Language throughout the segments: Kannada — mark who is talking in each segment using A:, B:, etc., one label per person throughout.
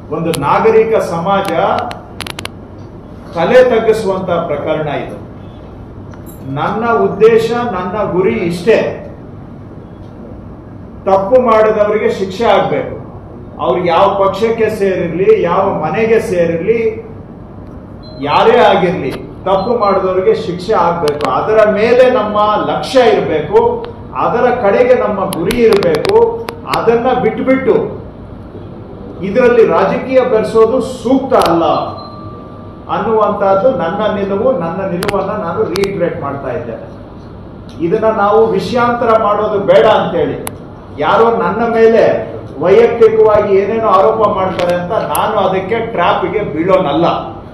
A: ಒಂದು ನಾಗರಿಕ ಸಮಾಜ ತಲೆ ತಗ್ಗಿಸುವಂತ ಪ್ರಕರಣ ಇದು ನನ್ನ ಉದ್ದೇಶ ನನ್ನ ಗುರಿ ಇಷ್ಟೇ ತಪ್ಪು ಮಾಡಿದವರಿಗೆ ಶಿಕ್ಷೆ ಆಗ್ಬೇಕು ಅವ್ರು ಯಾವ ಪಕ್ಷಕ್ಕೆ ಸೇರಿರ್ಲಿ ಯಾವ ಮನೆಗೆ ಸೇರಿರ್ಲಿ ಯಾರೇ ಆಗಿರ್ಲಿ ತಪ್ಪು ಮಾಡಿದವರಿಗೆ ಶಿಕ್ಷೆ ಆಗ್ಬೇಕು ಅದರ ಮೇಲೆ ನಮ್ಮ ಲಕ್ಷ್ಯ ಇರಬೇಕು ಅದರ ಕಡೆಗೆ ನಮ್ಮ ಗುರಿ ಇರಬೇಕು ಅದನ್ನ ಬಿಟ್ಬಿಟ್ಟು ಇದರಲ್ಲಿ ರಾಜಕೀಯ ಬೆರೆಸೋದು ಸೂಕ್ತ ಅಲ್ಲ ಅನ್ನುವಂತಹದ್ದು ನನ್ನ ನಿಲುವು ನನ್ನ ನಿಲುವನ್ನ ನಾನು ರೀಟ್ರೇಟ್ ಮಾಡ್ತಾ ಇದ್ದೇನೆ ಇದನ್ನ ನಾವು ವಿಷಯಾಂತರ ಮಾಡೋದು ಬೇಡ ಅಂತೇಳಿ ಯಾರೋ ನನ್ನ ಮೇಲೆ ವೈಯಕ್ತಿಕವಾಗಿ ಏನೇನೋ ಆರೋಪ ಮಾಡ್ತಾರೆ ಅಂತ ನಾನು ಅದಕ್ಕೆ ಟ್ರ್ಯಾಪ್ಗೆ ಬೀಳೋನಲ್ಲ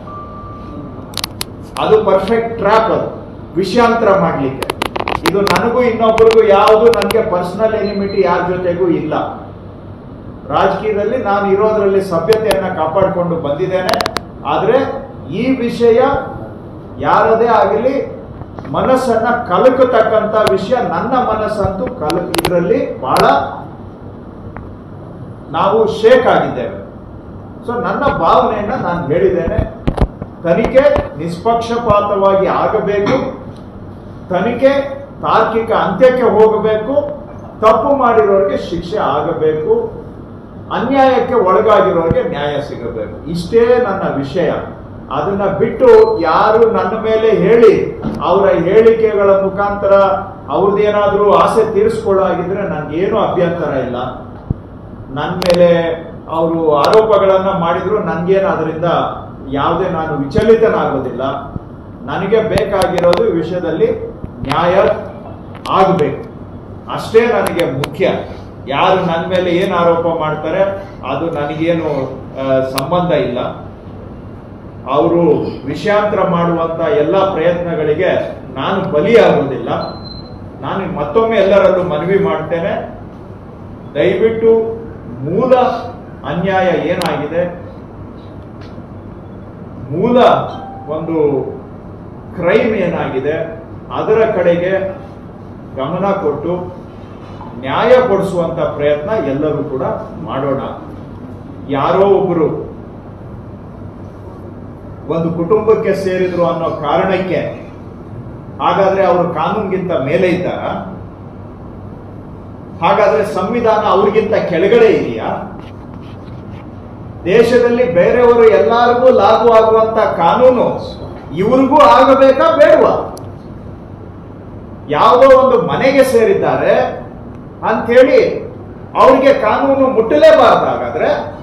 A: ಅದು ಪರ್ಫೆಕ್ಟ್ ಟ್ರ್ಯಾಪ್ ಅದು ವಿಷಯಾಂತರ ಮಾಡ್ಲಿಕ್ಕೆ ಇದು ನನಗೂ ಇನ್ನೊಬ್ಬರಿಗೂ ಯಾವುದು ನನಗೆ ಪರ್ಸನಲ್ ಎನಿಮಿಟಿ ಯಾರ ಜೊತೆಗೂ ಇಲ್ಲ ರಾಜಕೀಯದಲ್ಲಿ ನಾನು ಇರೋದ್ರಲ್ಲಿ ಸಭ್ಯತೆಯನ್ನ ಕಾಪಾಡಿಕೊಂಡು ಬಂದಿದ್ದೇನೆ ಆದ್ರೆ ಈ ವಿಷಯ ಯಾರದೇ ಆಗಲಿ ಮನಸ್ಸನ್ನ ಕಲಕತಕ್ಕಂತ ವಿಷಯ ನನ್ನ ಮನಸ್ಸಂತೂ ಕಲ ಇದರಲ್ಲಿ ಬಹಳ ನಾವು ಶೇಕ್ ಆಗಿದ್ದೇವೆ ಸೊ ನನ್ನ ಭಾವನೆಯನ್ನ ನಾನು ಹೇಳಿದ್ದೇನೆ ತನಿಖೆ ನಿಷ್ಪಕ್ಷಪಾತವಾಗಿ ಆಗಬೇಕು ತನಿಖೆ ತಾರ್ಕಿಕ ಅಂತ್ಯಕ್ಕೆ ಹೋಗಬೇಕು ತಪ್ಪು ಮಾಡಿರೋರಿಗೆ ಶಿಕ್ಷೆ ಆಗಬೇಕು ಅನ್ಯಾಯಕ್ಕೆ ಒಳಗಾಗಿರೋರಿಗೆ ನ್ಯಾಯ ಸಿಗಬೇಕು ಇಷ್ಟೇ ನನ್ನ ವಿಷಯ ಅದನ್ನ ಬಿಟ್ಟು ಯಾರು ನನ್ನ ಮೇಲೆ ಹೇಳಿ ಅವರ ಹೇಳಿಕೆಗಳ ಮುಖಾಂತರ ಅವ್ರದ್ದೇನಾದ್ರೂ ಆಸೆ ತೀರಿಸ್ಕೊಳ್ಳಾಗಿದ್ರೆ ನನ್ಗೇನು ಅಭ್ಯಂತರ ಇಲ್ಲ ನನ್ನ ಮೇಲೆ ಅವರು ಆರೋಪಗಳನ್ನ ಮಾಡಿದ್ರು ನನ್ಗೇನು ಅದರಿಂದ ಯಾವುದೇ ನಾನು ವಿಚಲಿತನಾಗೋದಿಲ್ಲ ನನಗೆ ಬೇಕಾಗಿರೋದು ಈ ವಿಷಯದಲ್ಲಿ ನ್ಯಾಯ ಆಗಬೇಕು ಅಷ್ಟೇ ನನಗೆ ಮುಖ್ಯ ಯಾರು ನನ್ನ ಮೇಲೆ ಏನು ಆರೋಪ ಮಾಡ್ತಾರೆ ಅದು ನನಗೇನು ಆ, ಸಂಬಂಧ ಇಲ್ಲ ಅವರು ವಿಷಯಾಂತರ ಮಾಡುವಂತ ಎಲ್ಲ ಪ್ರಯತ್ನಗಳಿಗೆ ನಾನು ಬಲಿಯಾಗೋದಿಲ್ಲ ನಾನು ಮತ್ತೊಮ್ಮೆ ಎಲ್ಲರಲ್ಲೂ ಮನವಿ ಮಾಡ್ತೇನೆ ದಯವಿಟ್ಟು ಮೂಲ ಅನ್ಯಾಯ ಏನಾಗಿದೆ ಮೂಲ ಒಂದು ಕ್ರೈಮ್ ಏನಾಗಿದೆ ಅದರ ಕಡೆಗೆ ಗಮನ ಕೊಟ್ಟು ನ್ಯಾಯ ಕೊಡಿಸುವಂತ ಪ್ರಯತ್ನ ಎಲ್ಲರೂ ಕೂಡ ಮಾಡೋಣ ಯಾರೋ ಒಬ್ಬರು ಒಂದು ಕುಟುಂಬಕ್ಕೆ ಸೇರಿದ್ರು ಅನ್ನೋ ಕಾರಣಕ್ಕೆ ಹಾಗಾದ್ರೆ ಅವರು ಕಾನೂನಿಗಿಂತ ಮೇಲೆ ಇದ್ದಾರ ಹಾಗಾದ್ರೆ ಸಂವಿಧಾನ ಅವ್ರಿಗಿಂತ ಕೆಳಗಡೆ ಇದೆಯಾ ದೇಶದಲ್ಲಿ ಬೇರೆಯವರು ಎಲ್ಲರಿಗೂ ಲಾಗು ಆಗುವಂತ ಕಾನೂನು ಇವ್ರಿಗೂ ಆಗಬೇಕಾ ಬೇಡವಾ ಯಾವುದೋ ಒಂದು ಮನೆಗೆ ಸೇರಿದ್ದಾರೆ ಅಂಥೇಳಿ ಅವ್ರಿಗೆ ಕಾನೂನು ಮುಟ್ಟಲೇಬಾರ್ದು ಹಾಗಾದ್ರೆ